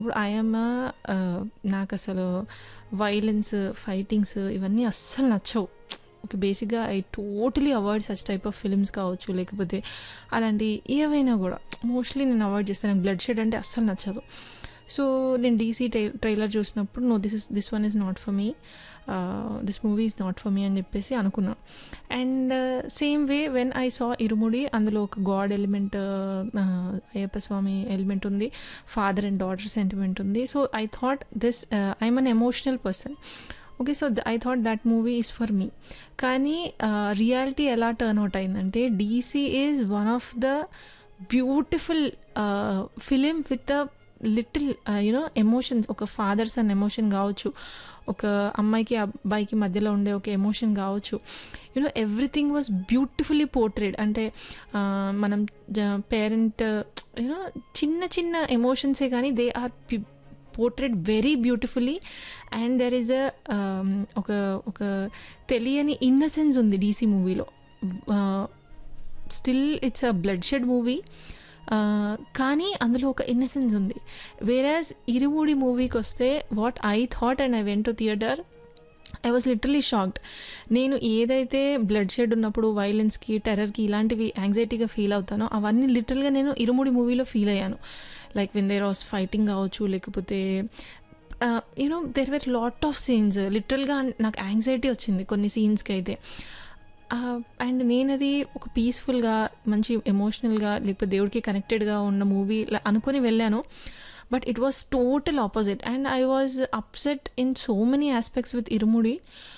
ఇప్పుడు ఐఎమ్ నాకు అసలు వైలెన్స్ ఫైటింగ్స్ ఇవన్నీ అస్సలు నచ్చవు ఓకే బేసిక్గా I totally avoid such type of films కావచ్చు లేకపోతే అలాంటి ఏవైనా కూడా మోస్ట్లీ నేను అవాయిడ్ చేస్తాను నాకు బ్లడ్ షెడ్ అంటే అస్సలు నచ్చదు సో నేను డీసీ ట్రై ట్రైలర్ చూసినప్పుడు no this is this one is not for me this movie is not for me అని చెప్పేసి అనుకున్నాను and same way when I saw Irumudi అందులో ఒక god element Ayyappa Swamy element ఉంది ఫాదర్ అండ్ డాటర్ సెంటిమెంట్ ఉంది so I thought this I'm an emotional person okay so I thought that movie is for me కానీ reality ఎలా turn out అయిందంటే DC is one of the beautiful film with a little you know emotions ఒక fathers and emotion కావచ్చు ఒక అమ్మాయికి అబ్బాయికి మధ్యలో ఉండే ఒక ఎమోషన్ కావచ్చు you know everything was beautifully portrayed అంటే మనం పేరెంట్ యూనో చిన్న చిన్న ఎమోషన్సే కానీ they are portrayed very beautifully and there is a ఒక ఒక తెలియని ఇన్నసెన్స్ ఉంది డీసీ మూవీలో still it's a bloodshed movie కానీ అందులో ఒక ఇన్నసెన్స్ ఉంది వేరాజ్ ఇరుముడి మూవీకి వస్తే what I thought and I went to theatre I was literally shocked నేను ఏదైతే బ్లడ్ షెడ్ ఉన్నప్పుడు వైలెన్స్కి టెర్రర్కి ఇలాంటివి యాంగ్జైటీగా ఫీల్ అవుతానో అవన్నీ లిటరల్గా నేను ఇరుముడి మూవీలో ఫీల్ అయ్యాను like when there was fighting కావచ్చు లేకపోతే you know there were lot of scenes లిటరల్గా నాకు యాంగ్జైటీ వచ్చింది కొన్ని సీన్స్కి అయితే అండ్ నేను అది ఒక పీస్ఫుల్గా మంచి ఎమోషనల్గా లేకపోతే దేవుడికి కనెక్టెడ్గా ఉన్న మూవీ అనుకొని వెళ్ళాను but it was total opposite and I was upset in so many aspects with Irumudi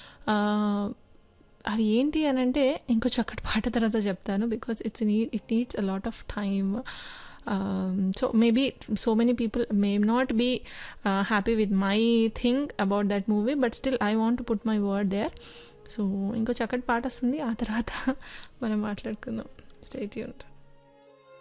అవి ఏంటి అని అంటే ఇంకో చక్కటి పాట తర్వాత చెప్తాను బికాస్ ఇట్స్ నీ it needs a lot of time so maybe so many people may not be happy with my thing about that movie but still I want to put my word there so ఇంకో చక్కటి పాట వస్తుంది ఆ తర్వాత మనం మాట్లాడుకుందాం state unit